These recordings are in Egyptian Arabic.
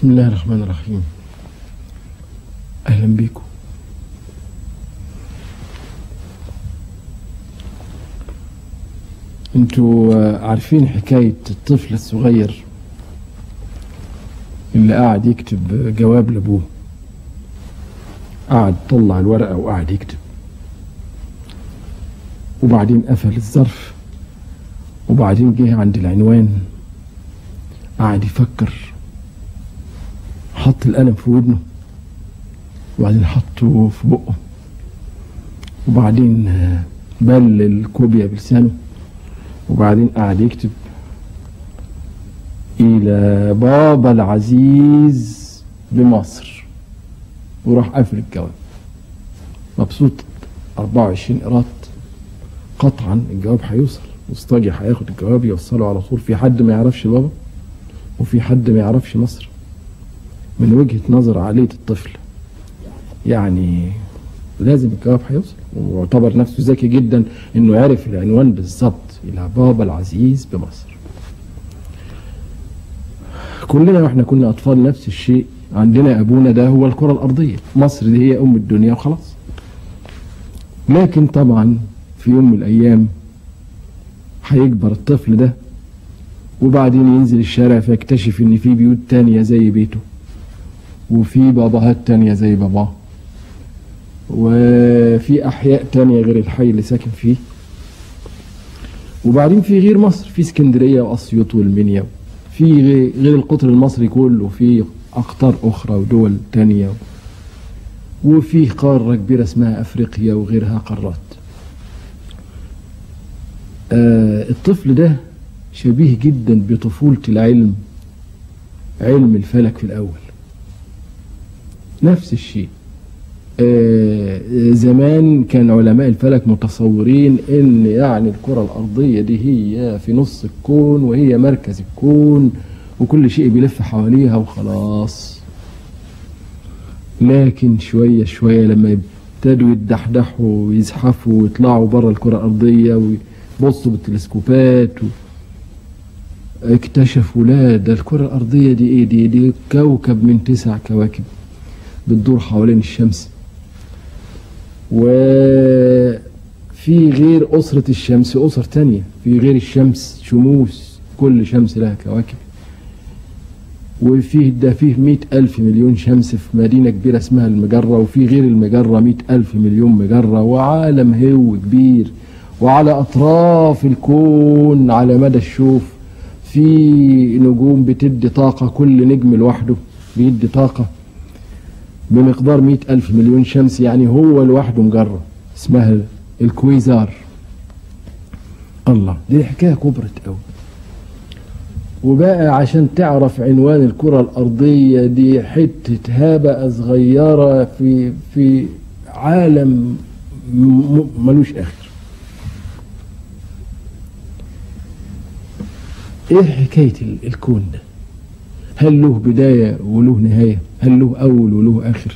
بسم الله الرحمن الرحيم أهلا بيكم انتوا آه، عارفين حكاية الطفل الصغير اللي قاعد يكتب جواب لأبوه قعد طلع الورقة وقعد يكتب وبعدين قفل الظرف وبعدين جه عند العنوان قعد يفكر حط القلم في ودنه وبعدين حطه في بقه وبعدين آه، بل الكوبيا بلسانه وبعدين قعد يكتب إلى بابا العزيز بمصر وراح قافل الجواب مبسوط 24 قراط قطعا الجواب هيوصل مستاجي هياخد الجواب يوصله على طول في حد ما يعرفش بابا وفي حد ما يعرفش مصر من وجهة نظر عقلية الطفل يعني لازم الجواب هيوصل ويعتبر نفسه ذكي جدا انه عرف العنوان بالظبط الى بابا العزيز بمصر كلنا واحنا كنا اطفال نفس الشيء عندنا ابونا ده هو الكرة الارضية مصر دي هي ام الدنيا وخلاص لكن طبعا في يوم من الايام هيكبر الطفل ده وبعدين ينزل الشارع فيكتشف ان في بيوت تانية زي بيته وفي باباهات تانية زي باباه وفي احياء تانية غير الحي اللي ساكن فيه وبعدين في غير مصر في اسكندريه واسيوط والمنيا في غي- غير القطر المصري كله في اقطار اخرى ودول تانية وفي قاره كبيره اسمها افريقيا وغيرها قارات آه الطفل ده شبيه جدا بطفوله العلم علم الفلك في الاول نفس الشيء آه، زمان كان علماء الفلك متصورين ان يعني الكرة الارضية دي هي في نص الكون وهي مركز الكون وكل شيء بيلف حواليها وخلاص لكن شوية شوية لما ابتدوا يتدحدحوا ويزحفوا ويطلعوا بره الكرة الارضية ويبصوا بالتلسكوبات و... اكتشفوا لا ده الكرة الارضية دي ايه دي دي كوكب من تسع كواكب بتدور حوالين الشمس وفي غير أسرة الشمس أسر تانية في غير الشمس شموس كل شمس لها كواكب وفيه ده فيه مئة ألف مليون شمس في مدينة كبيرة اسمها المجرة وفي غير المجرة مئة ألف مليون مجرة وعالم هو كبير وعلى أطراف الكون على مدى الشوف في نجوم بتدي طاقة كل نجم لوحده بيدي طاقة بمقدار مئة ألف مليون شمس يعني هو لوحده مجرة اسمها الكويزار الله دي حكاية كبرت أوي وبقى عشان تعرف عنوان الكرة الأرضية دي حتة هبة صغيرة في في عالم م- ملوش آخر ايه حكاية ال- الكون ده هل له بداية وله نهاية هل له أول وله آخر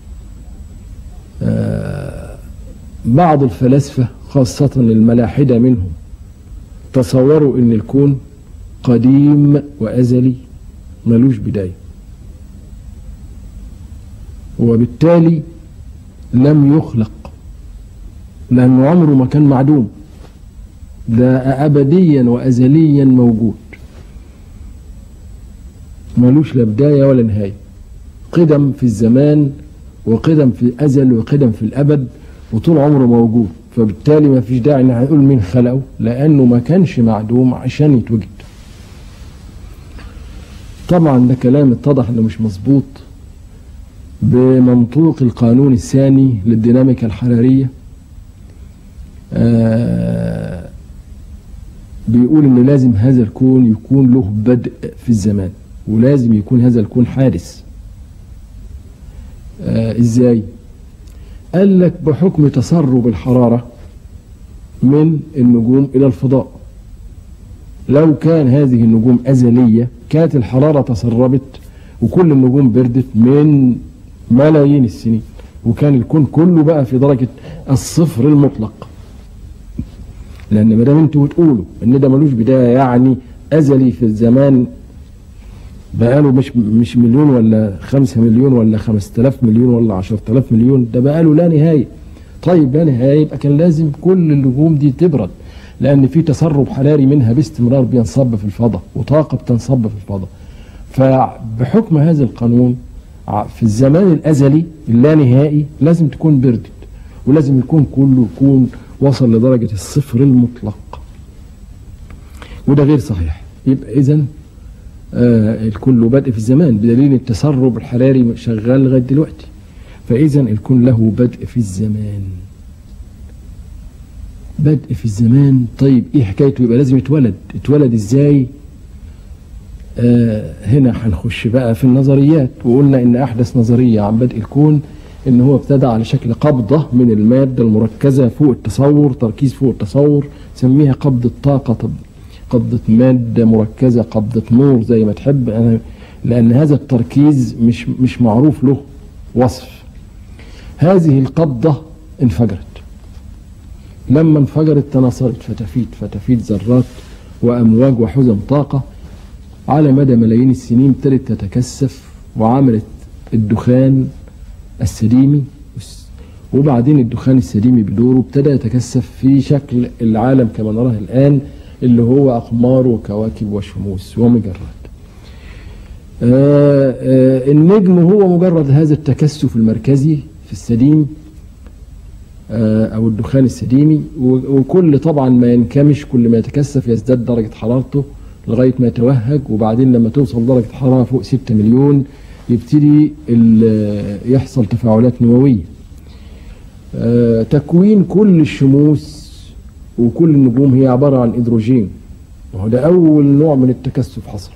آه بعض الفلاسفة خاصة الملاحدة منهم تصوروا أن الكون قديم وأزلي ملوش بداية وبالتالي لم يخلق لأنه عمره ما كان معدوم ده أبديا وأزليا موجود ملوش لا بداية ولا نهاية قدم في الزمان وقدم في الأزل وقدم في الأبد وطول عمره موجود فبالتالي ما فيش داعي ان احنا نقول مين خلقه لأنه ما كانش معدوم عشان يتوجد طبعا ده كلام اتضح انه مش مظبوط بمنطوق القانون الثاني للديناميكا الحرارية آه بيقول ان لازم هذا الكون يكون له بدء في الزمان ولازم يكون هذا الكون حادث آه ازاي قال لك بحكم تسرب الحرارة من النجوم الى الفضاء لو كان هذه النجوم أزلية كانت الحرارة تسربت وكل النجوم بردت من ملايين السنين وكان الكون كله بقى في درجة الصفر المطلق لأن ما دام انتوا بتقولوا إن ده ملوش بداية يعني أزلي في الزمان بقاله مش مش مليون ولا خمسة مليون ولا خمسة آلاف مليون ولا عشرة آلاف مليون ده بقاله لا نهاية طيب لا نهاية يبقى كان لازم كل النجوم دي تبرد لأن في تسرب حراري منها باستمرار بينصب في الفضاء وطاقة بتنصب في الفضاء فبحكم هذا القانون ع- في الزمان الأزلي اللانهائي لازم تكون بردت ولازم يكون كله يكون وصل لدرجة الصفر المطلق وده غير صحيح يبقى إذا آه الكل بدء في الزمان بدليل التسرب الحراري شغال لغاية دلوقتي فإذا الكون له بدء في الزمان بدء في الزمان طيب ايه حكايته يبقى لازم يتولد اتولد ازاي آه هنا هنخش بقى في النظريات وقلنا ان احدث نظريه عن بدء الكون ان هو ابتدى على شكل قبضه من الماده المركزه فوق التصور تركيز فوق التصور سميها قبضه طاقه طب قبضه ماده مركزه قبضه نور زي ما تحب انا لان هذا التركيز مش مش معروف له وصف هذه القبضه انفجرت لما انفجرت تناثرت فتافيت فتافيت ذرات وامواج وحزم طاقه على مدى ملايين السنين ابتدت تتكثف وعملت الدخان السديمي وبعدين الدخان السديمي بدوره ابتدى يتكثف في شكل العالم كما نراه الان اللي هو اقمار وكواكب وشموس ومجرات. آه آه النجم هو مجرد هذا التكثف المركزي في السديم آه او الدخان السديمي وكل طبعا ما ينكمش كل ما يتكثف يزداد درجه حرارته لغايه ما يتوهج وبعدين لما توصل درجه حراره فوق 6 مليون يبتدي يحصل تفاعلات نوويه. آه تكوين كل الشموس وكل النجوم هي عباره عن هيدروجين وهو ده اول نوع من التكثف حصل.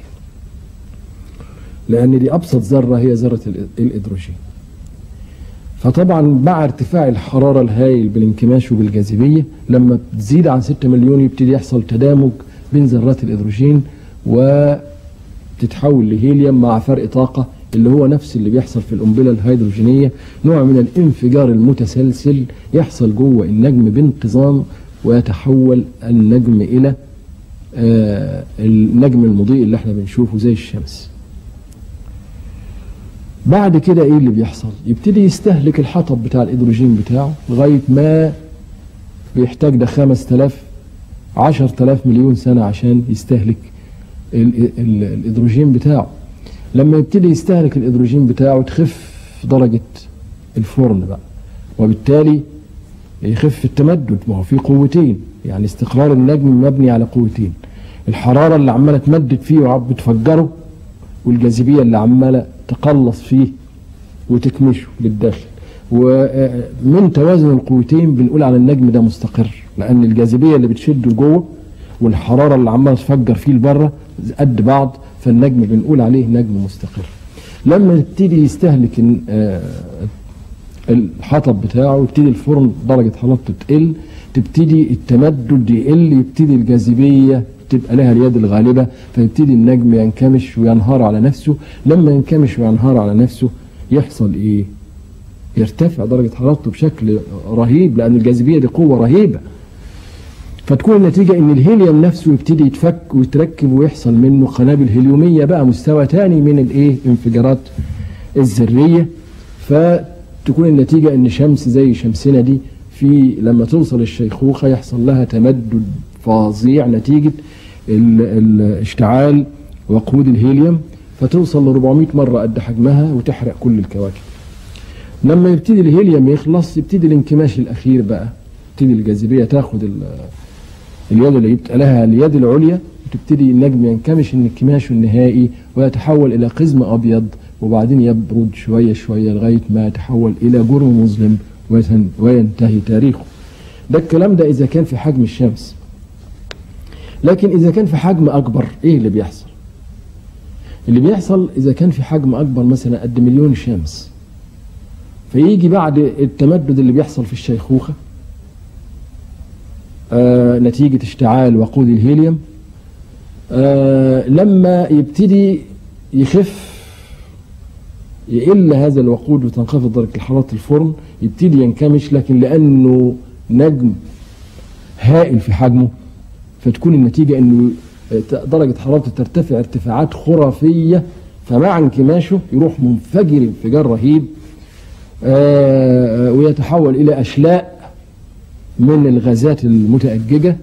لان دي ابسط ذره هي ذره الهيدروجين. فطبعا مع ارتفاع الحراره الهائل بالانكماش وبالجاذبيه لما تزيد عن 6 مليون يبتدي يحصل تدامج بين ذرات الهيدروجين وتتحول لهيليوم مع فرق طاقة اللي هو نفس اللي بيحصل في القنبلة الهيدروجينية نوع من الانفجار المتسلسل يحصل جوه النجم بانتظام ويتحول النجم إلى آه النجم المضيء اللي احنا بنشوفه زي الشمس بعد كده ايه اللي بيحصل يبتدي يستهلك الحطب بتاع الهيدروجين بتاعه لغاية ما بيحتاج ده 5000 عشرة آلاف مليون سنة عشان يستهلك الهيدروجين بتاعه لما يبتدي يستهلك الهيدروجين بتاعه تخف درجة الفرن بقى وبالتالي يخف التمدد ما هو في قوتين يعني استقرار النجم مبني على قوتين الحرارة اللي عمالة تمدد فيه وبتفجره والجاذبية اللي عمالة تقلص فيه وتكمشه للداخل ومن توازن القوتين بنقول على النجم ده مستقر لان الجاذبيه اللي بتشده جوه والحراره اللي عماله تفجر فيه لبره قد بعض فالنجم بنقول عليه نجم مستقر لما يبتدي يستهلك الحطب بتاعه يبتدي الفرن درجه حرارته تقل تبتدي التمدد يقل يبتدي الجاذبيه تبقى لها اليد الغالبه فيبتدي النجم ينكمش وينهار على نفسه لما ينكمش وينهار على نفسه يحصل ايه يرتفع درجة حرارته بشكل رهيب لأن الجاذبية دي قوة رهيبة فتكون النتيجة إن الهيليوم نفسه يبتدي يتفك ويتركب ويحصل منه قنابل هيليومية بقى مستوى تاني من الإيه انفجارات الذرية فتكون النتيجة إن شمس زي شمسنا دي في لما توصل الشيخوخة يحصل لها تمدد فظيع نتيجة الاشتعال وقود الهيليوم فتوصل ل 400 مرة قد حجمها وتحرق كل الكواكب لما يبتدي الهيليوم يخلص يبتدي الانكماش الاخير بقى تبتدي الجاذبيه تاخد اليد اللي يبقى لها اليد العليا وتبتدي النجم ينكمش انكماشه النهائي ويتحول الى قزم ابيض وبعدين يبرد شويه شويه لغايه ما يتحول الى جرم مظلم وينتهي تاريخه. ده الكلام ده اذا كان في حجم الشمس. لكن اذا كان في حجم اكبر ايه اللي بيحصل؟ اللي بيحصل اذا كان في حجم اكبر مثلا قد مليون شمس فيجي بعد التمدد اللي بيحصل في الشيخوخة آه نتيجة اشتعال وقود الهيليوم آه لما يبتدي يخف يقل هذا الوقود وتنخفض درجة حرارة الفرن يبتدي ينكمش لكن لأنه نجم هائل في حجمه فتكون النتيجة أنه درجة حرارته ترتفع ارتفاعات خرافية فمع انكماشه يروح منفجر انفجار رهيب آه، ويتحول إلى أشلاء من الغازات المتأججة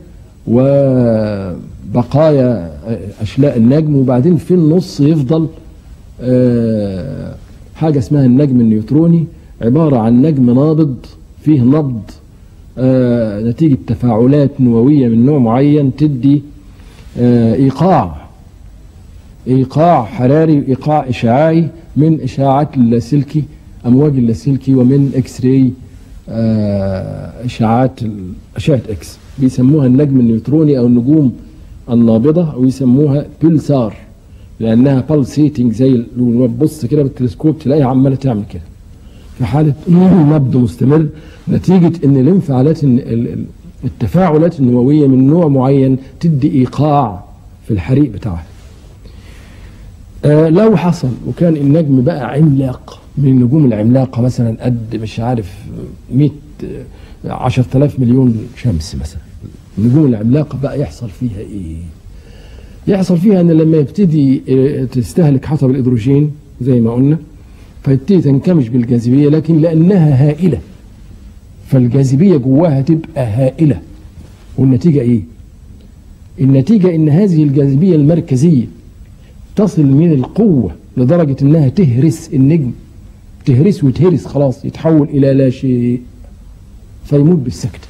وبقايا أشلاء النجم وبعدين في النص يفضل آه، حاجة اسمها النجم النيوتروني عبارة عن نجم نابض فيه نبض آه، نتيجة تفاعلات نووية من نوع معين تدي آه، إيقاع إيقاع حراري إيقاع إشعاعي من إشعاعات اللاسلكي أمواج اللاسلكي ومن إكس راي آه، إشعاعات ال- أشعة إكس بيسموها النجم النيوتروني أو النجوم النابضة أو يسموها بلسار لأنها بالسيتنج زي ال- لما تبص كده بالتلسكوب تلاقيها عمالة تعمل كده في حالة نبض مستمر نتيجة ان الانفعالات ال- ال- التفاعلات النووية من نوع معين تدي ايقاع في الحريق بتاعها آه لو حصل وكان النجم بقى عملاق من النجوم العملاقة مثلا قد مش عارف 100 آه، 10000 مليون شمس مثلا النجوم العملاقة بقى يحصل فيها ايه يحصل فيها ان لما يبتدي آه، تستهلك حطب الهيدروجين زي ما قلنا فيبتدي تنكمش بالجاذبية لكن لأنها هائلة فالجاذبية جواها تبقى هائلة والنتيجة إيه؟ النتيجة إن هذه الجاذبية المركزية تصل من القوة لدرجة إنها تهرس النجم تهرس وتهرس خلاص يتحول إلى لا شيء فيموت بالسكتة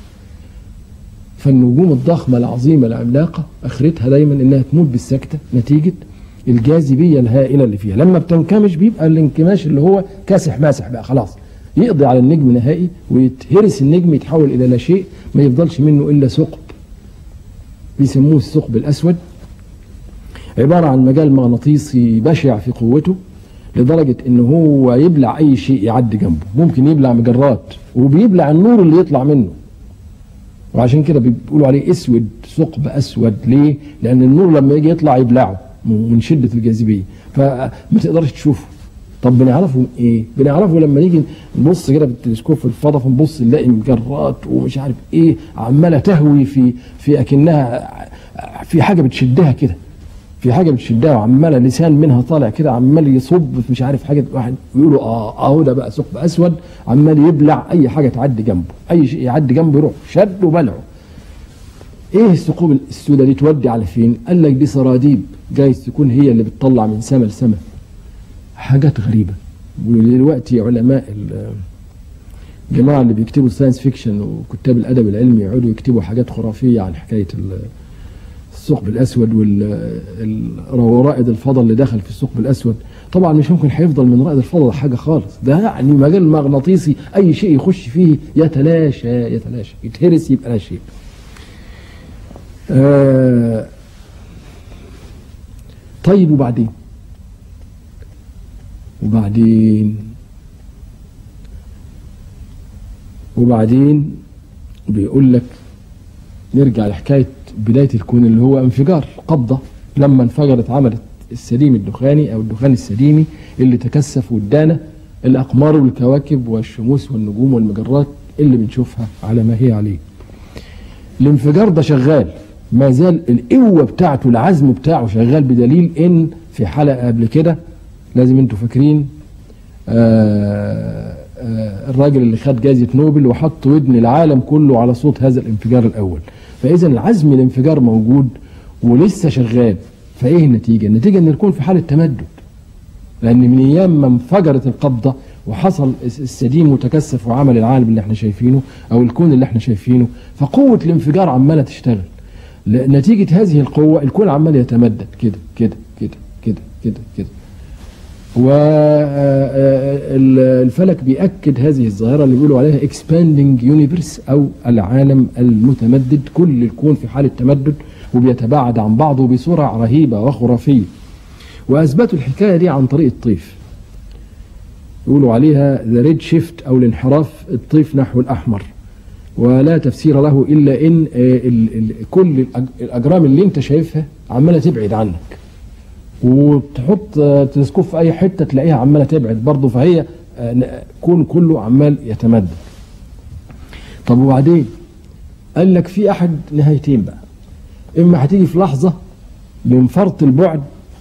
فالنجوم الضخمة العظيمة العملاقة آخرتها دايما إنها تموت بالسكتة نتيجة الجاذبية الهائلة اللي فيها لما بتنكمش بيبقى الانكماش اللي هو كاسح ماسح بقى خلاص يقضي على النجم نهائي ويتهرس النجم يتحول إلى لا شيء ما يفضلش منه إلا ثقب بيسموه الثقب الأسود عبارة عن مجال مغناطيسي بشع في قوته لدرجة ان هو يبلع اي شيء يعدي جنبه ممكن يبلع مجرات وبيبلع النور اللي يطلع منه وعشان كده بيقولوا عليه اسود ثقب اسود ليه لان النور لما يجي يطلع يبلعه من شدة الجاذبية فما تقدرش تشوفه طب بنعرفه من ايه بنعرفه لما نيجي نبص كده بالتلسكوب في الفضاء فنبص نلاقي مجرات ومش عارف ايه عماله تهوي في في اكنها في حاجه بتشدها كده في حاجه بتشدها وعماله لسان منها طالع كده عمال يصب في مش عارف حاجه واحد يقولوا اه اهو ده بقى ثقب اسود عمال يبلع اي حاجه تعدي جنبه اي شيء يعدي جنبه يروح شد وبلعه ايه الثقوب السوداء دي تودي على فين؟ قال لك دي سراديب جايز تكون هي اللي بتطلع من سما لسما حاجات غريبه ودلوقتي علماء ال- الجماعه اللي بيكتبوا الساينس فيكشن وكتاب الادب العلمي يقعدوا يكتبوا حاجات خرافيه عن حكايه ال- الثقب الاسود والرائد الفضاء اللي دخل في الثقب الاسود طبعا مش ممكن هيفضل من رائد الفضاء حاجه خالص ده يعني مجال مغناطيسي اي شيء يخش فيه يتلاشى يتلاشى يتهرس يبقى لا شيء آه طيب وبعدين وبعدين وبعدين بيقول لك نرجع لحكاية بداية الكون اللي هو انفجار قبضة لما انفجرت عملت السديم الدخاني أو الدخان السديمي اللي تكثف وادانا الأقمار والكواكب والشموس والنجوم والمجرات اللي بنشوفها على ما هي عليه الانفجار ده شغال ما زال القوة بتاعته العزم بتاعه شغال بدليل ان في حلقة قبل كده لازم انتوا فاكرين آه آه الراجل اللي خد جائزة نوبل وحط ودن العالم كله على صوت هذا الانفجار الأول فإذا العزم الانفجار موجود ولسه شغال فإيه النتيجة؟ النتيجة إن الكون في حالة تمدد لأن من أيام ما انفجرت القبضة وحصل السديم متكثف وعمل العالم اللي احنا شايفينه أو الكون اللي احنا شايفينه فقوة الانفجار عمالة تشتغل نتيجة هذه القوة الكون عمال يتمدد كده كده كده كده كده كده والفلك بيأكد هذه الظاهرة اللي بيقولوا عليها expanding universe أو العالم المتمدد كل الكون في حالة تمدد وبيتباعد عن بعضه بسرعة رهيبة وخرافية وأثبتوا الحكاية دي عن طريق الطيف يقولوا عليها ذا ريد شيفت أو الانحراف الطيف نحو الأحمر ولا تفسير له إلا إن ال ال كل الأجرام اللي أنت شايفها عمالة تبعد عنك وتحط تلسكوب في اي حته تلاقيها عماله تبعد برضه فهي كون كله عمال يتمدد طب وبعدين قال لك في احد نهايتين بقى اما هتيجي في لحظه من فرط البعد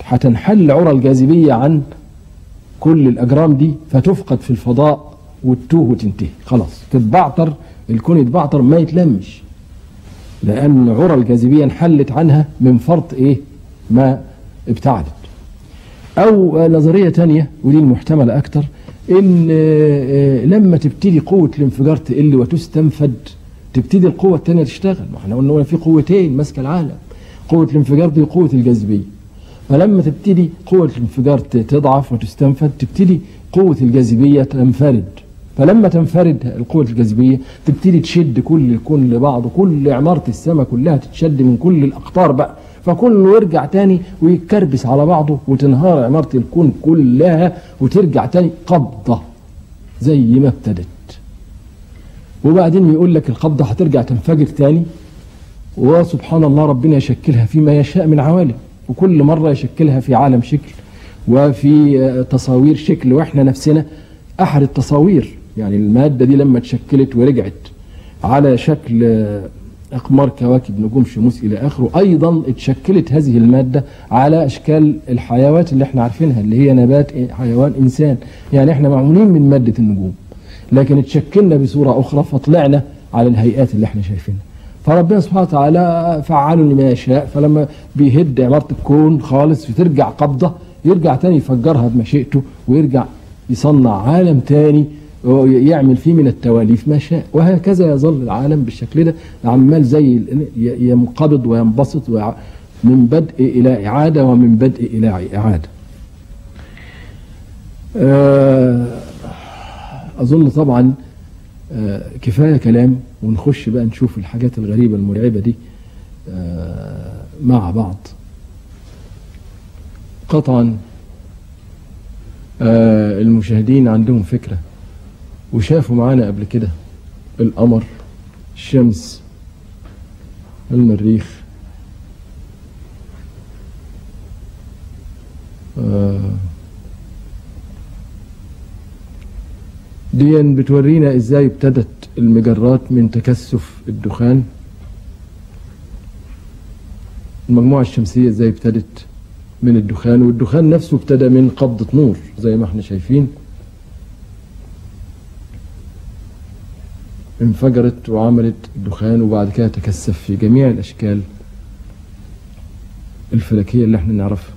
هتنحل عرى الجاذبية عن كل الأجرام دي فتفقد في الفضاء وتتوه وتنتهي خلاص تتبعتر الكون يتبعتر ما يتلمش لأن عرى الجاذبية انحلت عنها من فرط إيه ما ابتعدت أو نظرية تانية ودي المحتملة أكتر إن لما تبتدي قوة الانفجار تقل وتستنفد تبتدي القوة التانية تشتغل ما احنا قلنا في قوتين ماسكة العالم قوة الانفجار دي قوة الجاذبية فلما تبتدي قوة الانفجار تضعف وتستنفد تبتدي قوة الجاذبية تنفرد فلما تنفرد قوة الجاذبية تبتدي تشد كل الكون لبعضه كل عمارة السماء كلها تتشد من كل الأقطار بقى فكله يرجع تاني ويتكربس على بعضه وتنهار عمارة الكون كلها وترجع تاني قبضة زي ما ابتدت وبعدين يقول لك القبضة هترجع تنفجر تاني وسبحان الله ربنا يشكلها فيما يشاء من عوالم وكل مرة يشكلها في عالم شكل وفي تصاوير شكل واحنا نفسنا احد التصاوير يعني المادة دي لما تشكلت ورجعت على شكل اقمار كواكب نجوم شموس الى اخره ايضا اتشكلت هذه المادة على اشكال الحيوات اللي احنا عارفينها اللي هي نبات حيوان انسان يعني احنا معمولين من مادة النجوم لكن اتشكلنا بصورة اخرى فطلعنا على الهيئات اللي احنا شايفينها فربنا سبحانه وتعالى فعال لما يشاء فلما بيهد عمارة الكون خالص وترجع قبضة يرجع تاني يفجرها بمشيئته ويرجع يصنع عالم تاني يعمل فيه من التواليف ما شاء وهكذا يظل العالم بالشكل ده عمال زي ينقبض وينبسط من بدء إلى إعادة ومن بدء إلى إعادة أظن طبعا كفاية كلام ونخش بقى نشوف الحاجات الغريبة المرعبة دي مع بعض قطعا المشاهدين عندهم فكرة وشافوا معانا قبل كده القمر الشمس المريخ دي بتورينا ازاي ابتدت المجرات من تكثف الدخان المجموعة الشمسية ازاي ابتدت من الدخان والدخان نفسه ابتدى من قبضة نور زي ما احنا شايفين انفجرت وعملت دخان وبعد كده تكثف في جميع الاشكال الفلكية اللي احنا نعرفها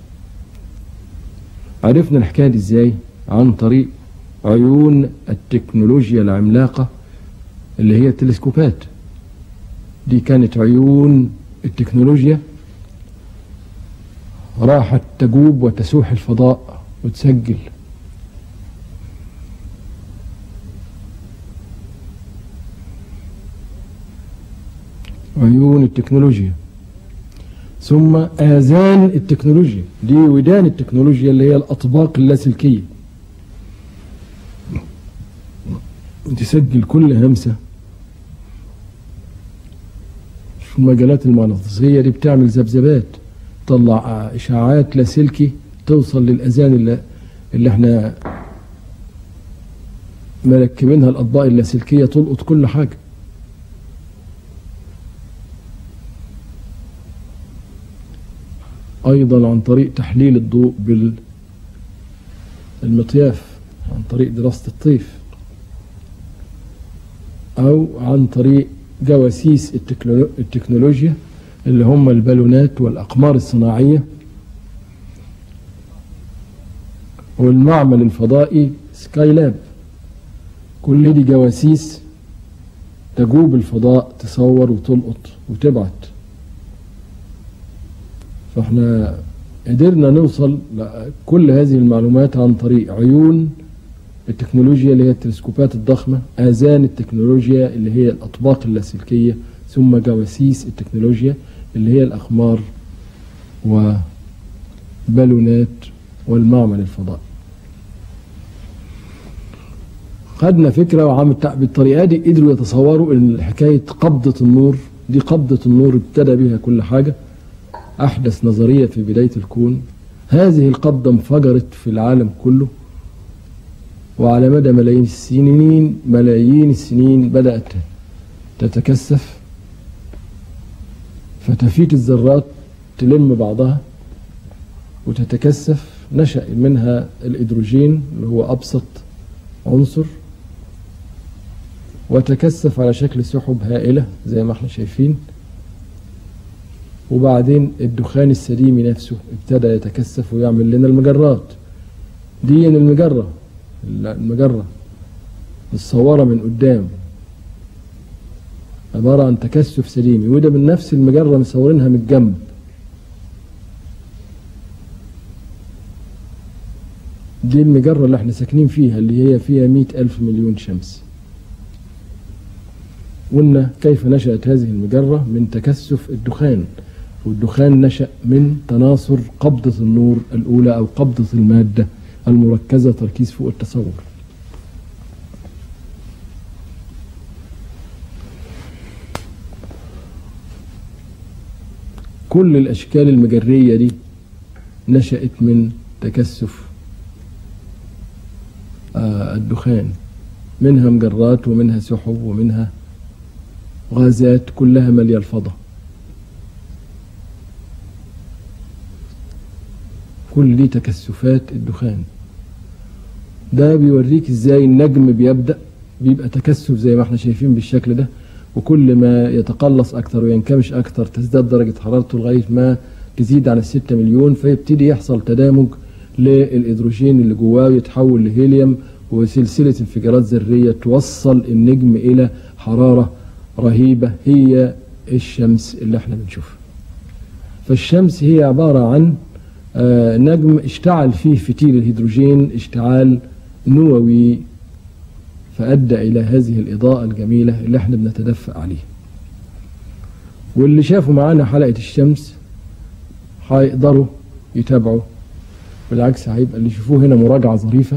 عرفنا الحكاية دي ازاي عن طريق عيون التكنولوجيا العملاقة اللي هي التلسكوبات دي كانت عيون التكنولوجيا راحت تجوب وتسوح الفضاء وتسجل عيون التكنولوجيا ثم آذان التكنولوجيا دي ودان التكنولوجيا اللي هي الأطباق اللاسلكية تسجل كل همسة في المجالات المغناطيسية دي بتعمل ذبذبات تطلع إشعاعات لاسلكي توصل للأذان اللي, اللي احنا مركبينها الأطباق اللاسلكية تلقط كل حاجة أيضا عن طريق تحليل الضوء بالمطياف عن طريق دراسة الطيف أو عن طريق جواسيس التكنولوجيا اللي هم البالونات والأقمار الصناعية والمعمل الفضائي سكاي لاب كل دي جواسيس تجوب الفضاء تصور وتلقط وتبعت فاحنا قدرنا نوصل لكل هذه المعلومات عن طريق عيون التكنولوجيا اللي هي التلسكوبات الضخمة آذان التكنولوجيا اللي هي الأطباق اللاسلكية ثم جواسيس التكنولوجيا اللي هي الأقمار وبالونات والمعمل الفضائي خدنا فكرة وعم بالطريقة دي قدروا يتصوروا ان حكاية قبضة النور دي قبضة النور ابتدى بها كل حاجة أحدث نظرية في بداية الكون هذه القبضة انفجرت في العالم كله وعلى مدى ملايين السنين ملايين السنين بدأت تتكثف فتفيت الذرات تلم بعضها وتتكثف نشأ منها الإدروجين اللي هو أبسط عنصر وتكثف على شكل سحب هائلة زي ما احنا شايفين وبعدين الدخان السليمي نفسه ابتدى يتكثف ويعمل لنا المجرات دي المجرة المجرة متصورة من قدام عبارة عن تكثف سليمي وده من نفس المجرة مصورينها من الجنب دي المجرة اللي احنا ساكنين فيها اللي هي فيها مئة ألف مليون شمس قلنا كيف نشأت هذه المجرة من تكثف الدخان والدخان نشأ من تناثر قبضة النور الأولى أو قبضة المادة المركزة تركيز فوق التصور كل الأشكال المجرية دي نشأت من تكثف آه الدخان منها مجرات ومنها سحب ومنها غازات كلها مالية الفضاء كل دي تكثفات الدخان ده بيوريك ازاي النجم بيبدأ بيبقى تكثف زي ما احنا شايفين بالشكل ده وكل ما يتقلص اكتر وينكمش اكتر تزداد درجة حرارته لغاية ما تزيد على الستة مليون فيبتدي يحصل تدامج للإدروجين اللي جواه يتحول لهيليوم وسلسلة انفجارات ذرية توصل النجم إلى حرارة رهيبة هي الشمس اللي احنا بنشوفها فالشمس هي عبارة عن آه نجم اشتعل فيه فتيل الهيدروجين اشتعال نووي فأدى إلى هذه الإضاءة الجميلة اللي احنا بنتدفق عليها واللي شافوا معانا حلقة الشمس هيقدروا يتابعوا بالعكس هيبقى اللي يشوفوه هنا مراجعة ظريفة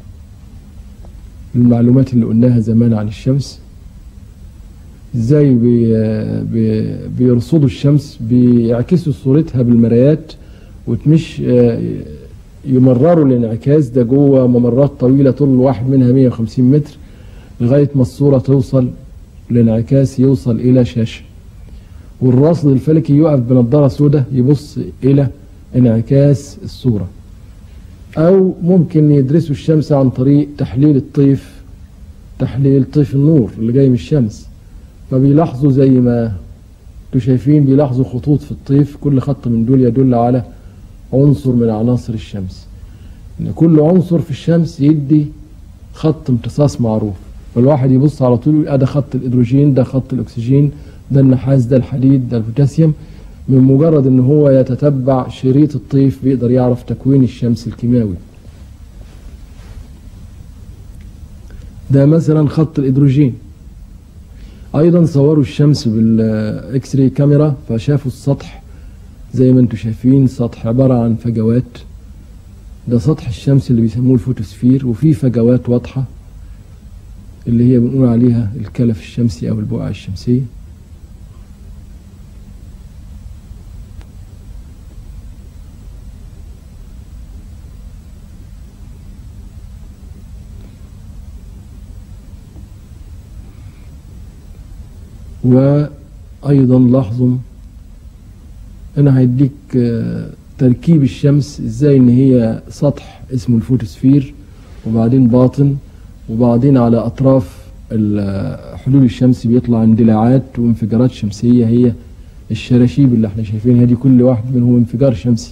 للمعلومات اللي قلناها زمان عن الشمس ازاي بي بي بيرصدوا الشمس بيعكسوا صورتها بالمرايات وتمش يمرروا الانعكاس ده جوه ممرات طويلة طول الواحد منها 150 متر لغاية ما الصورة توصل الانعكاس يوصل إلى شاشة والراصد الفلكي يقف بنضارة سوداء يبص إلى انعكاس الصورة أو ممكن يدرسوا الشمس عن طريق تحليل الطيف تحليل طيف النور اللي جاي من الشمس فبيلاحظوا زي ما انتوا شايفين بيلاحظوا خطوط في الطيف كل خط من دول يدل على عنصر من عناصر الشمس ان كل عنصر في الشمس يدي خط امتصاص معروف فالواحد يبص على طول يقول ده خط الهيدروجين ده خط الاكسجين ده النحاس ده الحديد ده البوتاسيوم من مجرد ان هو يتتبع شريط الطيف بيقدر يعرف تكوين الشمس الكيماوي ده مثلا خط الهيدروجين ايضا صوروا الشمس بالاكس راي كاميرا فشافوا السطح زي ما انتم شايفين سطح عبارة عن فجوات ده سطح الشمس اللي بيسموه الفوتوسفير وفي فجوات واضحة اللي هي بنقول عليها الكلف الشمسي او البقعة الشمسية وأيضا لاحظوا أنا هيديك تركيب الشمس إزاي إن هي سطح اسمه الفوتوسفير وبعدين باطن وبعدين على أطراف حلول الشمس بيطلع اندلاعات وانفجارات شمسية هي الشراشيب اللي احنا شايفينها دي كل واحد منهم انفجار شمسي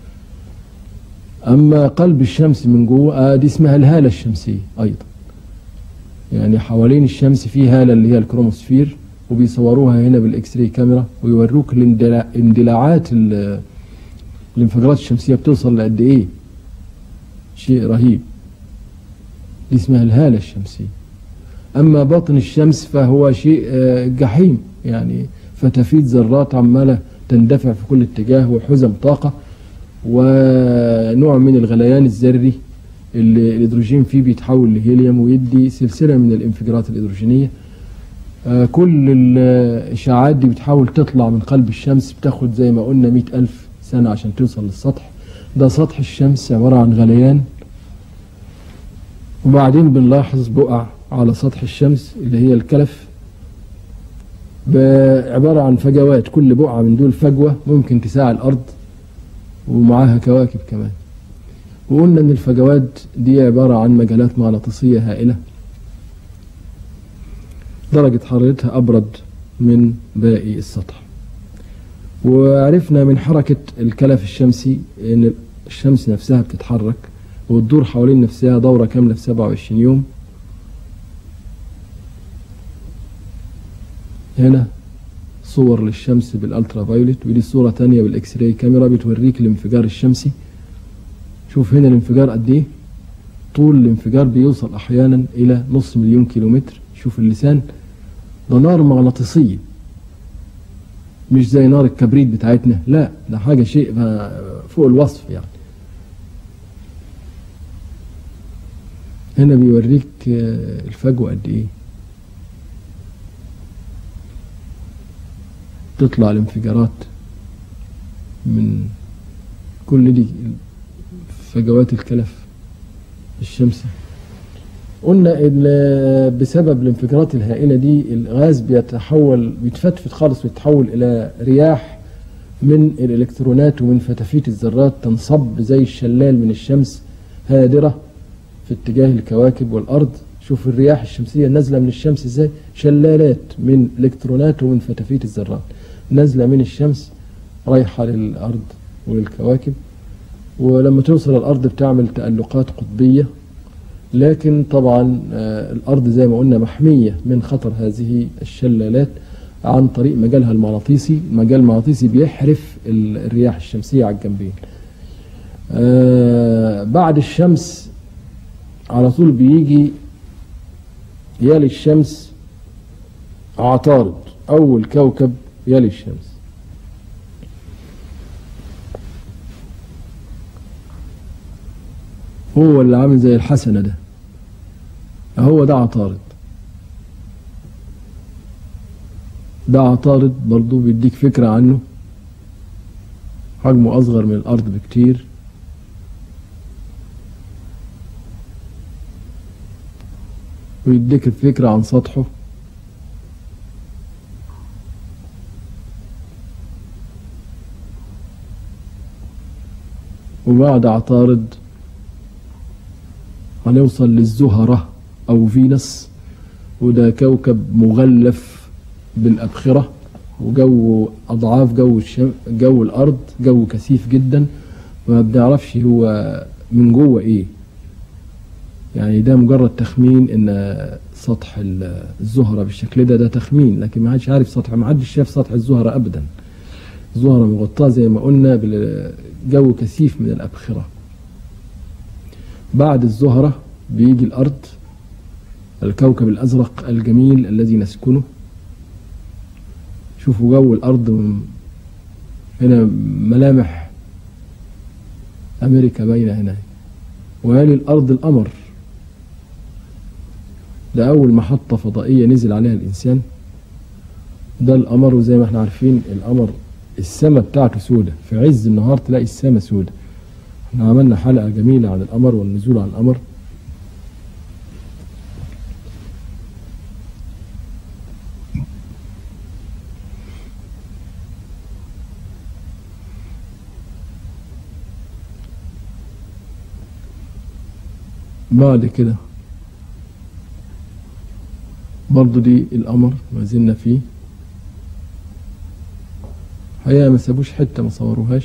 أما قلب الشمس من جوه آه دي اسمها الهالة الشمسية أيضا يعني حوالين الشمس في هالة اللي هي الكروموسفير وبيصوروها هنا بالاكس راي كاميرا ويوروك الاندلاعات الانفجارات الشمسيه بتوصل لقد ايه شيء رهيب دي اسمها الهاله الشمسيه اما باطن الشمس فهو شيء جحيم يعني فتافيت ذرات عماله تندفع في كل اتجاه وحزم طاقه ونوع من الغليان الذري اللي الهيدروجين فيه بيتحول لهيليوم ويدي سلسله من الانفجارات الهيدروجينيه آه كل الإشعاعات دي بتحاول تطلع من قلب الشمس بتاخد زي ما قلنا مئة ألف سنة عشان توصل للسطح ده سطح الشمس عبارة عن غليان وبعدين بنلاحظ بقع على سطح الشمس اللي هي الكلف عبارة عن فجوات كل بقعة من دول فجوة ممكن تساع الأرض ومعاها كواكب كمان وقلنا ان الفجوات دي عبارة عن مجالات مغناطيسية هائلة درجة حرارتها أبرد من باقي السطح وعرفنا من حركة الكلف الشمسي ان الشمس نفسها بتتحرك وتدور حوالين نفسها دورة كاملة في 27 يوم هنا صور للشمس بالالترا فايولت ودي صورة تانية بالاكس راي كاميرا بتوريك الانفجار الشمسي شوف هنا الانفجار قد ايه طول الانفجار بيوصل احيانا الى نص مليون كيلومتر شوف اللسان ده نار مغناطيسية مش زي نار الكبريت بتاعتنا لا ده حاجة شيء فوق الوصف يعني هنا بيوريك الفجوة قد ايه تطلع الانفجارات من كل دي فجوات الكلف الشمسي قلنا ان بسبب الانفجارات الهائله دي الغاز بيتحول بيتفتفت خالص ويتحول الى رياح من الالكترونات ومن فتافيت الذرات تنصب زي الشلال من الشمس هادره في اتجاه الكواكب والارض شوف الرياح الشمسيه نازله من الشمس ازاي شلالات من الكترونات ومن فتافيت الذرات نازله من الشمس رايحه للارض وللكواكب ولما توصل الارض بتعمل تألقات قطبيه لكن طبعا الارض زي ما قلنا محميه من خطر هذه الشلالات عن طريق مجالها المغناطيسي المجال المغناطيسي بيحرف الرياح الشمسيه على الجنبين بعد الشمس على طول بيجي يلي الشمس عطارد اول كوكب يلي الشمس هو اللي عامل زي الحسنة ده هو ده عطارد ده عطارد برضو بيديك فكرة عنه حجمه أصغر من الأرض بكتير ويديك الفكرة عن سطحه وبعد عطارد هنوصل للزهرة أو فينس وده كوكب مغلف بالأبخرة وجو أضعاف جو الشم... جو الأرض جو كثيف جدا وما بنعرفش هو من جوه إيه يعني ده مجرد تخمين إن سطح الزهرة بالشكل ده ده تخمين لكن ما حدش عارف سطح ما حدش شاف سطح الزهرة أبدا الزهرة مغطاة زي ما قلنا بالجو كثيف من الأبخرة بعد الزهرة بيجي الأرض الكوكب الأزرق الجميل الذي نسكنه شوفوا جو الأرض هنا ملامح أمريكا باينة هنا ويلي الأرض القمر ده أول محطة فضائية نزل عليها الإنسان ده القمر وزي ما احنا عارفين القمر السماء بتاعته سودة في عز النهار تلاقي السماء سودة احنا عملنا حلقة جميلة عن القمر والنزول عن القمر بعد كده برضو دي القمر ما زلنا فيه حقيقة ما سابوش حتة ما صوروهاش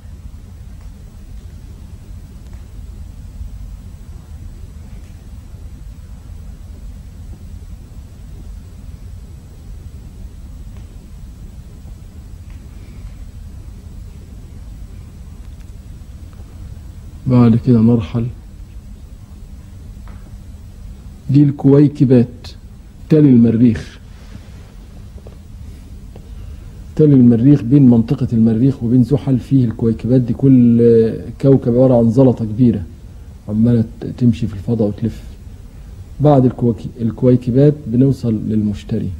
بعد كده نرحل دي الكويكبات تالي المريخ تالي المريخ بين منطقة المريخ وبين زحل فيه الكويكبات دي كل كوكب عبارة عن زلطة كبيرة عمالة تمشي في الفضاء وتلف بعد الكويك- الكويكبات بنوصل للمشتري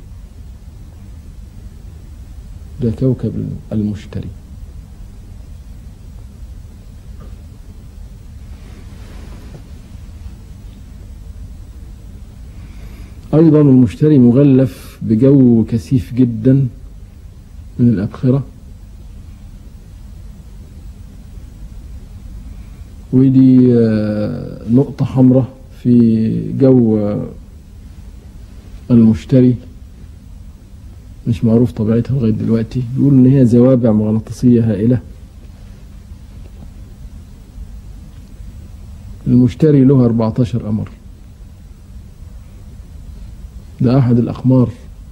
ده كوكب المشتري أيضا المشتري مغلف بجو كثيف جدا من الأبخرة ودي آه، نقطة حمراء في جو آه، المشتري مش معروف طبيعتها لغاية دلوقتي بيقول إن هي زوابع مغناطيسية هائلة المشتري له 14 قمر ده أحد الأقمار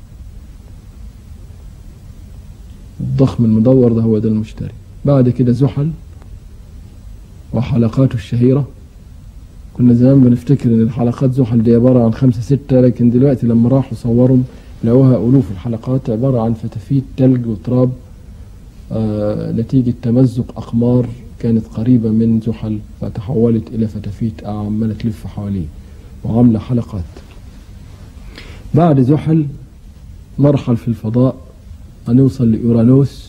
الضخم المدور ده هو ده المشتري بعد كده زحل وحلقاته الشهيرة كنا زمان بنفتكر ان الحلقات زحل دي عبارة عن خمسة ستة لكن دلوقتي لما راحوا صورهم لقوها ألوف الحلقات عبارة عن فتافيت تلج وتراب آه نتيجة تمزق أقمار كانت قريبة من زحل فتحولت إلى فتافيت عمالة تلف حواليه وعاملة حلقات بعد زحل مرحل في الفضاء هنوصل لأورانوس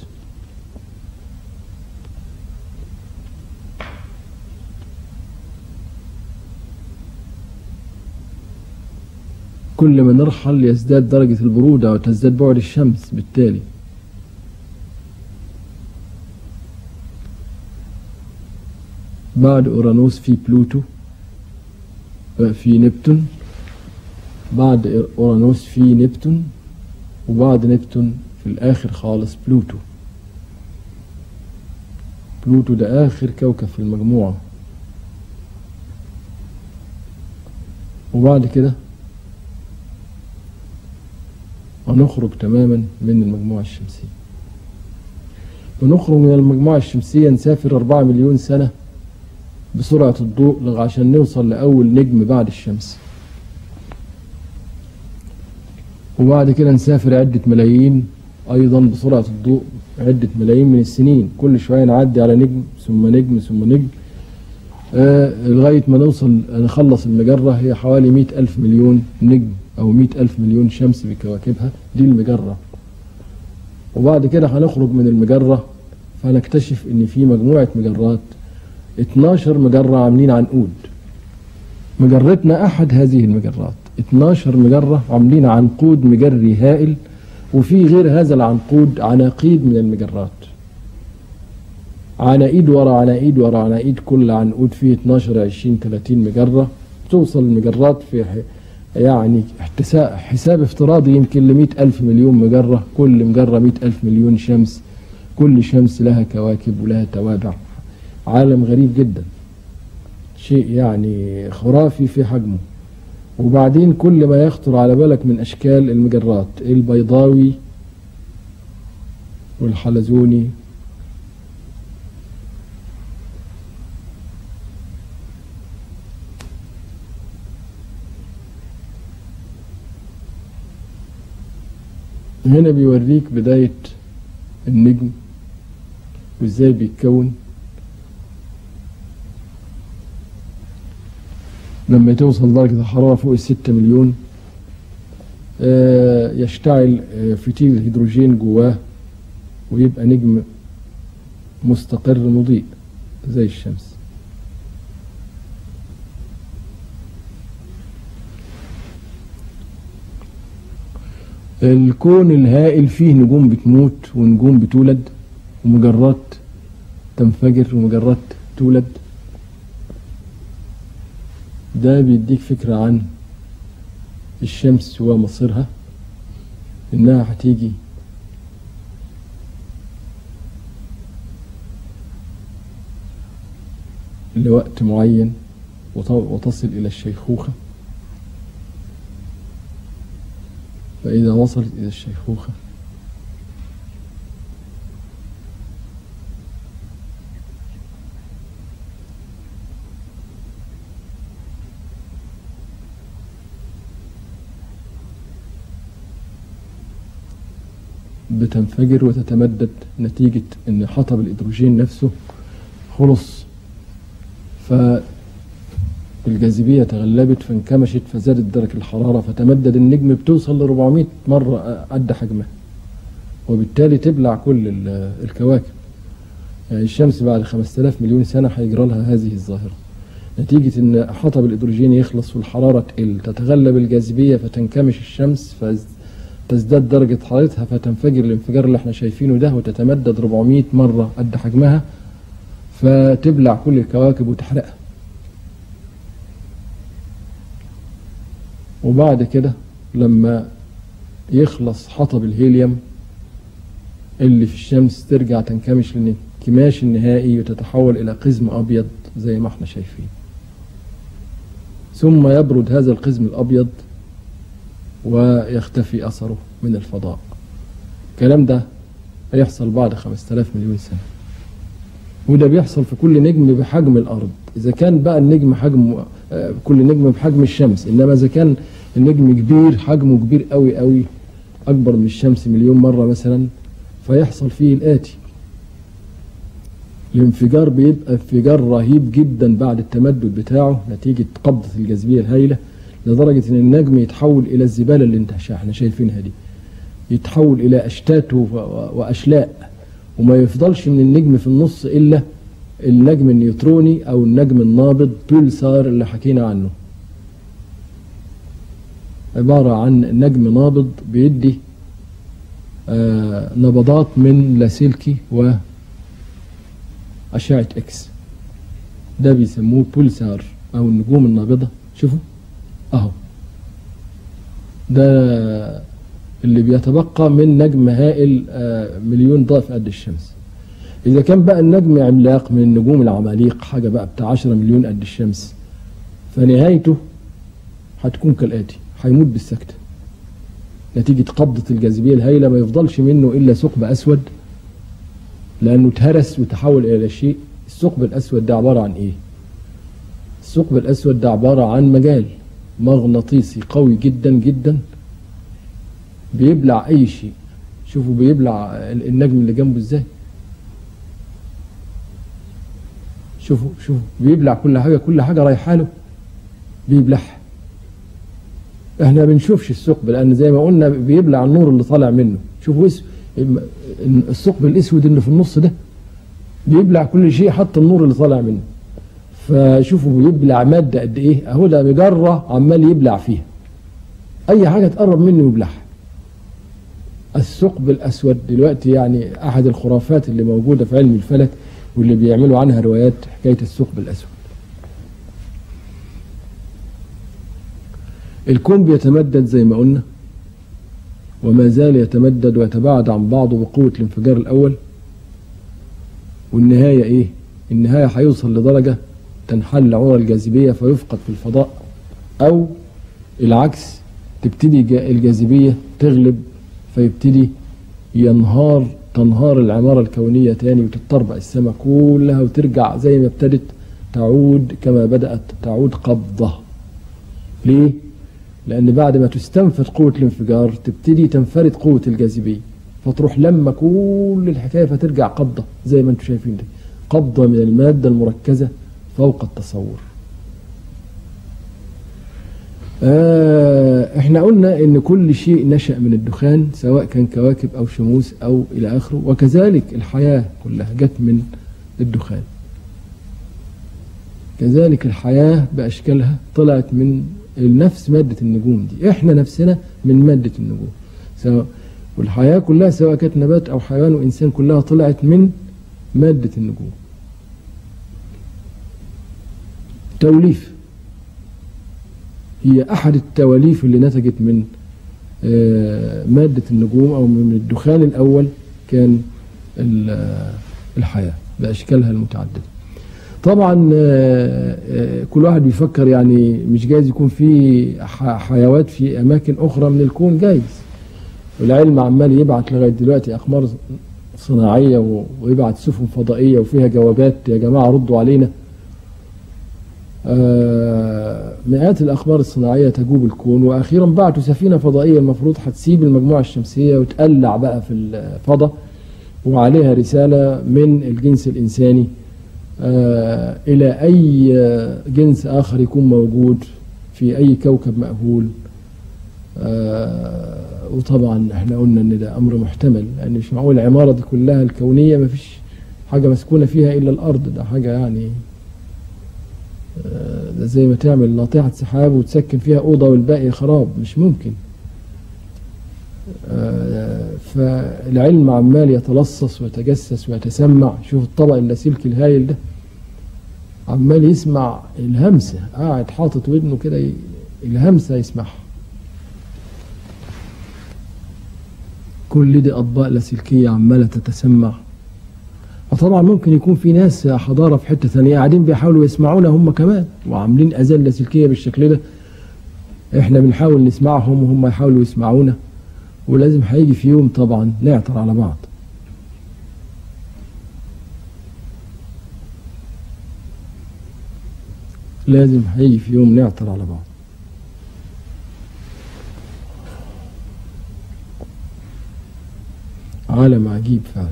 كل ما نرحل يزداد درجة البرودة وتزداد بعد الشمس بالتالي بعد أورانوس في بلوتو في نبتون بعد أورانوس في نبتون وبعد نبتون في الآخر خالص بلوتو بلوتو ده آخر كوكب في المجموعة وبعد كده هنخرج تماما من المجموعة الشمسية ونخرج من المجموعة الشمسية نسافر أربعة مليون سنة بسرعة الضوء عشان نوصل لأول نجم بعد الشمس وبعد كده نسافر عدة ملايين أيضا بسرعة الضوء عدة ملايين من السنين كل شوية نعدي على نجم ثم نجم ثم نجم آه لغاية ما نوصل نخلص المجرة هي حوالي مئة ألف مليون نجم أو مئة ألف مليون شمس بكواكبها دي المجرة وبعد كده هنخرج من المجرة فنكتشف إن في مجموعة مجرات 12 مجرة عاملين عنقود مجرتنا أحد هذه المجرات 12 مجرة عاملين عنقود مجري هائل وفي غير هذا العنقود عناقيد من المجرات عناقيد ورا عناقيد ورا عناقيد كل عنقود فيه 12 20 30 مجرة توصل المجرات في يعني حساب افتراضي يمكن ل ألف مليون مجرة كل مجرة 100 ألف مليون شمس كل شمس لها كواكب ولها توابع عالم غريب جدا شيء يعني خرافي في حجمه وبعدين كل ما يخطر على بالك من أشكال المجرات البيضاوي والحلزوني هنا بيوريك بداية النجم وازاي بيتكون لما توصل درجة الحرارة فوق الستة مليون آه يشتعل آه فتيل الهيدروجين جواه ويبقى نجم مستقر مضيء زي الشمس الكون الهائل فيه نجوم بتموت ونجوم بتولد ومجرات تنفجر ومجرات تولد ده بيديك فكرة عن الشمس ومصيرها انها هتيجي لوقت معين وتصل الى الشيخوخة فاذا وصلت الى الشيخوخة بتنفجر وتتمدد نتيجة ان حطب الهيدروجين نفسه خلص فالجاذبية تغلبت فانكمشت فزادت درجة الحرارة فتمدد النجم بتوصل ل 400 مرة قد حجمها وبالتالي تبلع كل الكواكب يعني الشمس بعد 5000 مليون سنة هيجرى لها هذه الظاهرة نتيجة ان حطب الهيدروجين يخلص والحرارة تقل تتغلب الجاذبية فتنكمش الشمس فز تزداد درجة حرارتها فتنفجر الانفجار اللي احنا شايفينه ده وتتمدد 400 مرة قد حجمها فتبلع كل الكواكب وتحرقها وبعد كده لما يخلص حطب الهيليوم اللي في الشمس ترجع تنكمش للانكماش النهائي وتتحول إلى قزم أبيض زي ما احنا شايفين ثم يبرد هذا القزم الأبيض ويختفي أثره من الفضاء الكلام ده هيحصل بعد 5000 مليون سنة وده بيحصل في كل نجم بحجم الأرض إذا كان بقى النجم حجم آه، كل نجم بحجم الشمس إنما إذا كان النجم كبير حجمه كبير قوي قوي أكبر من الشمس مليون مرة مثلا فيحصل فيه الآتي الانفجار بيبقى انفجار رهيب جدا بعد التمدد بتاعه نتيجة قبضة الجاذبية الهائلة لدرجة ان النجم يتحول الى الزبالة اللي انت احنا شايفينها دي يتحول الى اشتات و- و- واشلاء وما يفضلش من النجم في النص الا النجم النيوتروني او النجم النابض بولسار اللي حكينا عنه عبارة عن نجم نابض بيدي آه نبضات من لاسلكي وأشعة إكس ده بيسموه بولسار أو النجوم النابضة شوفوا أهو ده اللي بيتبقى من نجم هائل آه مليون ضعف قد الشمس إذا كان بقى النجم عملاق من النجوم العماليق حاجة بقى بتاع 10 مليون قد الشمس فنهايته هتكون كالآتي هيموت بالسكتة نتيجة قبضة الجاذبية الهائلة ما يفضلش منه إلا ثقب أسود لأنه اتهرس وتحول إلى شيء الثقب الأسود ده عبارة عن إيه؟ الثقب الأسود ده عبارة عن مجال مغناطيسي قوي جدا جدا بيبلع أي شيء شوفوا بيبلع النجم اللي جنبه إزاي شوفوا شوفوا بيبلع كل حاجة كل حاجة رايحة له بيبلعها احنا ما بنشوفش الثقب لان زي ما قلنا بيبلع النور اللي طالع منه شوفوا اس- الم- الثقب الاسود اللي في النص ده بيبلع كل شيء حتى النور اللي طالع منه فشوفوا بيبلع ماده قد ايه اهو ده مجره عمال يبلع فيها اي حاجه تقرب منه يبلعها الثقب الاسود دلوقتي يعني احد الخرافات اللي موجوده في علم الفلك واللي بيعملوا عنها روايات حكايه الثقب الاسود الكون بيتمدد زي ما قلنا وما زال يتمدد ويتباعد عن بعضه بقوة الانفجار الأول والنهاية إيه؟ النهاية هيوصل لدرجة تنحل عرى الجاذبية فيفقد في الفضاء أو العكس تبتدي جا- الجاذبية تغلب فيبتدي ينهار تنهار العمارة الكونية تاني وتضطربق السماء كلها وترجع زي ما ابتدت تعود كما بدأت تعود قبضة ليه؟ لأن بعد ما تستنفذ قوة الانفجار تبتدي تنفرد قوة الجاذبية فتروح لما كل الحكاية فترجع قبضة زي ما انتم شايفين دي قبضة من المادة المركزة فوق التصور آه احنا قلنا ان كل شيء نشأ من الدخان سواء كان كواكب او شموس او الى اخره وكذلك الحياة كلها جت من الدخان كذلك الحياة بأشكالها طلعت من نفس مادة النجوم دي احنا نفسنا من مادة النجوم سواء والحياة كلها سواء كانت نبات أو حيوان وإنسان كلها طلعت من مادة النجوم توليف هي أحد التواليف اللي نتجت من آه، مادة النجوم أو من الدخان الأول كان ال- آه، الحياة بأشكالها المتعددة طبعا آه، آه، كل واحد بيفكر يعني مش جايز يكون في ح- حيوات في أماكن أخرى من الكون جايز والعلم عمال يبعت لغاية دلوقتي أقمار صناعية و- ويبعت سفن فضائية وفيها جوابات يا جماعة ردوا علينا آه، مئات الأقمار الصناعية تجوب الكون وأخيرا بعتوا سفينة فضائية المفروض هتسيب المجموعة الشمسية وتقلع بقى في الفضاء وعليها رسالة من الجنس الإنساني آه، إلى أي آه، جنس آخر يكون موجود في أي كوكب مأهول آه، وطبعا احنا قلنا ان ده امر محتمل لان مش معقول العماره دي كلها الكونيه ما فيش حاجه مسكونه فيها الا الارض ده حاجه يعني آه، ده زي ما تعمل ناطحه سحاب وتسكن فيها اوضه والباقي خراب مش ممكن آه، ف فالعلم عمال يتلصص ويتجسس ويتسمع شوف الطبق اللاسلكي الهايل ده عمال يسمع الهمسة قاعد حاطط ودنه كده ي- الهمسة يسمعها كل دي أطباق لاسلكية عمالة تتسمع فطبعا ممكن يكون في ناس حضارة في حتة ثانية قاعدين بيحاولوا يسمعونا هم كمان وعاملين أذان لاسلكية بالشكل ده احنا بنحاول نسمعهم وهم يحاولوا يسمعونا ولازم هيجي في يوم طبعا نعثر على بعض لازم هيجي في يوم نعثر على بعض عالم عجيب فعلا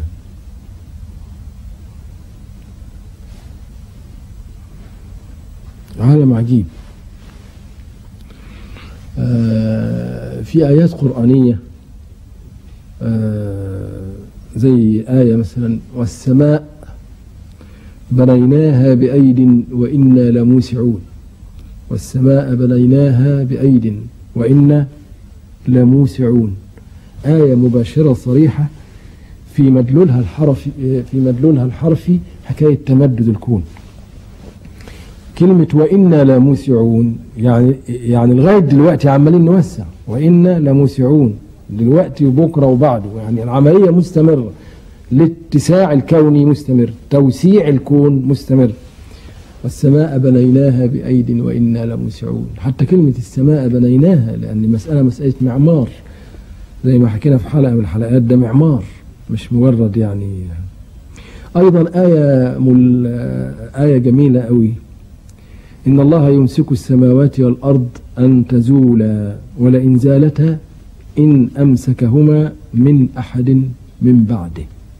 عالم عجيب آه في آيات قرآنية آه زي آية مثلا والسماء بنيناها بأيد وإنا لموسعون والسماء بنيناها بأيد وإنا لموسعون آية مباشرة صريحة في مدلولها الحرفي في مدلولها الحرفي حكاية تمدد الكون كلمة وإنا لموسعون يعني يعني لغاية دلوقتي عمالين نوسع وإنا لموسعون دلوقتي وبكرة وبعده يعني العملية مستمرة الاتساع الكوني مستمر توسيع الكون مستمر والسماء بنيناها بأيد وإنا لموسعون حتى كلمة السماء بنيناها لأن المسألة مسألة معمار زي ما حكينا في حلقة من الحلقات ده معمار مش مجرد يعني أيضا آية مل آية جميلة قوي إن الله يمسك السماوات والأرض أن تزولا ولئن زالتا إن أمسكهما من أحد من بعده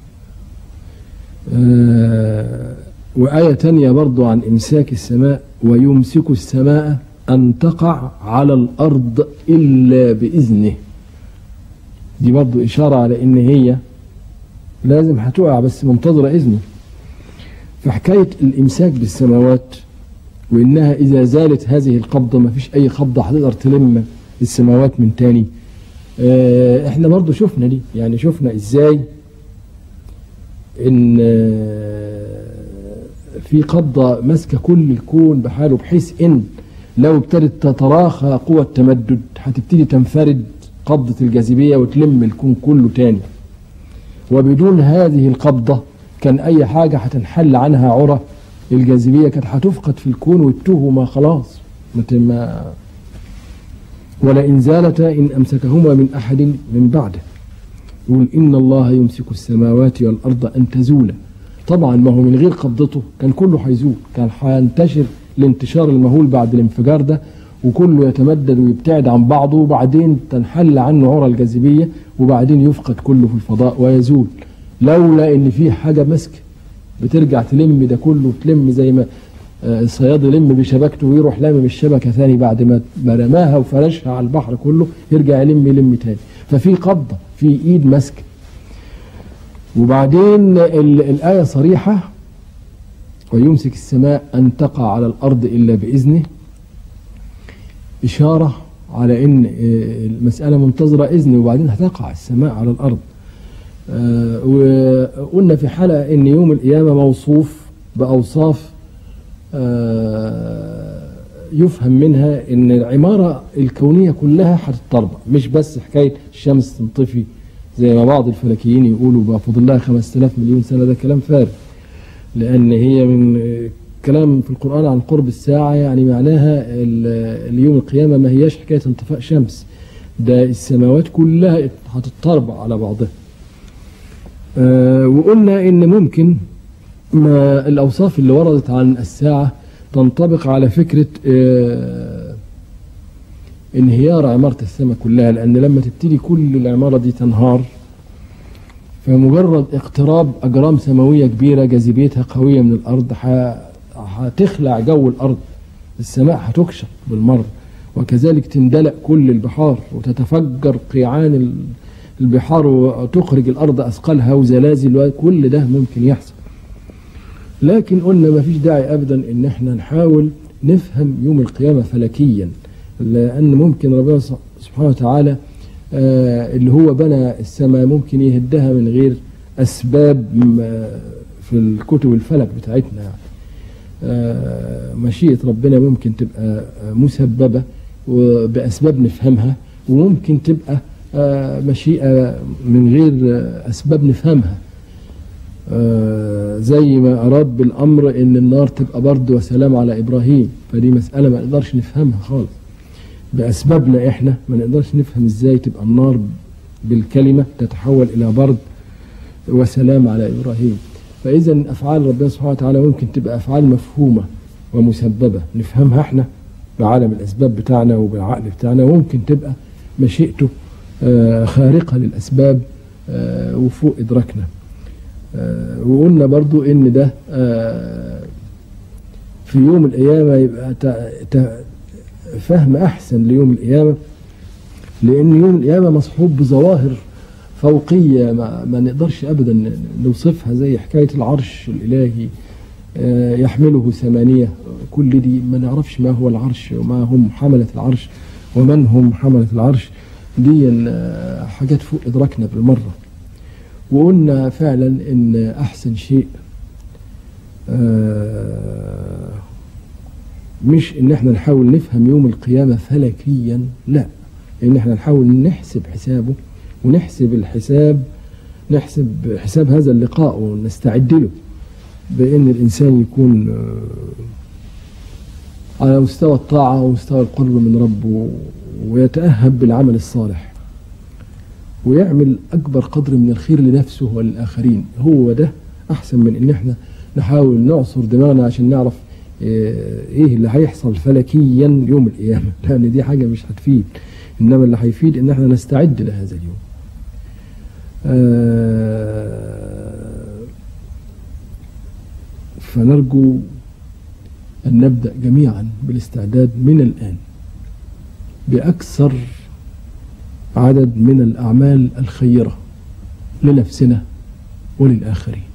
آه وآية تانية برضو عن إمساك السماء ويمسك السماء أن تقع على الأرض إلا بإذنه دي برضو إشارة على إن هي لازم هتقع بس منتظرة إذنه فحكاية الإمساك بالسماوات وإنها إذا زالت هذه القبضة ما فيش أي قبضة هتقدر تلم السماوات من تاني آه إحنا برضو شفنا دي يعني شفنا إزاي إن آه في قبضة ماسكة كل الكون بحاله بحيث إن لو ابتدت تتراخى قوة التمدد هتبتدي تنفرد قبضة الجاذبية وتلم الكون كله تاني وبدون هذه القبضة كان أي حاجة هتنحل عنها عرى الجاذبية كانت هتفقد في الكون والتهمة خلاص ما ولئن زالتا إن أمسكهما من أحد من بعده يقول إن الله يمسك السماوات والأرض أن تزولا طبعا ما هو من غير قبضته كان كله هيزول كان هينتشر الانتشار المهول بعد الانفجار ده وكله يتمدد ويبتعد عن بعضه وبعدين تنحل عنه عرى الجاذبية وبعدين يفقد كله في الفضاء ويزول لولا ان في حاجة ماسكة بترجع تلم ده كله تلم زي ما الصياد يلم بشبكته ويروح لامم الشبكة ثاني بعد ما رماها وفرشها على البحر كله يرجع يلم يلم تاني ففي قبضة في ايد ماسكة وبعدين الآية صريحة ويمسك السماء أن تقع على الأرض إلا بإذنه إشارة على أن المسألة منتظرة إذن وبعدين هتقع السماء على الأرض وقلنا في حلقة أن يوم القيامة موصوف بأوصاف يفهم منها أن العمارة الكونية كلها هتتطربق مش بس حكاية الشمس تنطفي زي ما بعض الفلكيين يقولوا بفضل الله 5000 مليون سنة ده كلام فارغ لأن هي من كلام في القرآن عن قرب الساعة يعني معناها اليوم القيامة ما هياش حكاية انطفاء شمس ده السماوات كلها هتتطربع على بعضها أه وقلنا ان ممكن ما الاوصاف اللي وردت عن الساعة تنطبق على فكرة أه انهيار عمارة السماء كلها لان لما تبتدي كل العمارة دي تنهار فمجرد اقتراب اجرام سماوية كبيرة جاذبيتها قوية من الارض هتخلع جو الارض السماء هتكشف بالمرة وكذلك تندلق كل البحار وتتفجر قيعان البحار وتخرج الارض اثقالها وزلازل كل ده ممكن يحصل لكن قلنا ما فيش داعي ابدا ان احنا نحاول نفهم يوم القيامة فلكيا لان ممكن ربنا سبحانه وتعالى آه، اللي هو بنى السماء ممكن يهدها من غير أسباب م- في الكتب الفلك بتاعتنا يعني آه، مشيئة ربنا ممكن تبقى آه، مسببة وبأسباب نفهمها وممكن تبقى آه، مشيئة من غير آه، أسباب نفهمها آه، زي ما أراد بالأمر إن النار تبقى برد وسلام على إبراهيم فدي مسألة ما نقدرش نفهمها خالص بأسبابنا إحنا ما نقدرش نفهم إزاي تبقى النار بالكلمة تتحول إلى برد وسلام على إبراهيم فإذا أفعال ربنا سبحانه وتعالى ممكن تبقى أفعال مفهومة ومسببة نفهمها إحنا بعالم الأسباب بتاعنا وبالعقل بتاعنا وممكن تبقى مشيئته آه، خارقة للأسباب آه، وفوق إدراكنا آه، وقلنا برضو إن ده آه، في يوم القيامة يبقى ت- ت- فهم أحسن ليوم القيامة لأن يوم القيامة مصحوب بظواهر فوقية ما, ما نقدرش أبدا نوصفها زي حكاية العرش الإلهي آه، يحمله ثمانية كل دي ما نعرفش ما هو العرش وما هم حملة العرش ومن هم حملة العرش دي آه، حاجات فوق إدراكنا بالمرة وقلنا فعلا إن أحسن شيء آه، مش إن احنا نحاول نفهم يوم القيامة فلكيا لا إن احنا نحاول نحسب حسابه ونحسب الحساب نحسب حساب هذا اللقاء ونستعد له بأن الإنسان يكون آه، على مستوى الطاعة ومستوى القرب من ربه ويتأهب بالعمل الصالح ويعمل أكبر قدر من الخير لنفسه وللآخرين هو ده أحسن من إن إحنا نحاول نعصر دماغنا عشان نعرف آه، إيه اللي هيحصل فلكيا يوم القيامة لأن دي حاجة مش هتفيد إنما اللي هيفيد إن إحنا نستعد لهذا اليوم آه، فنرجو أن نبدأ جميعا بالاستعداد من الآن بأكثر عدد من الأعمال الخيرة لنفسنا وللآخرين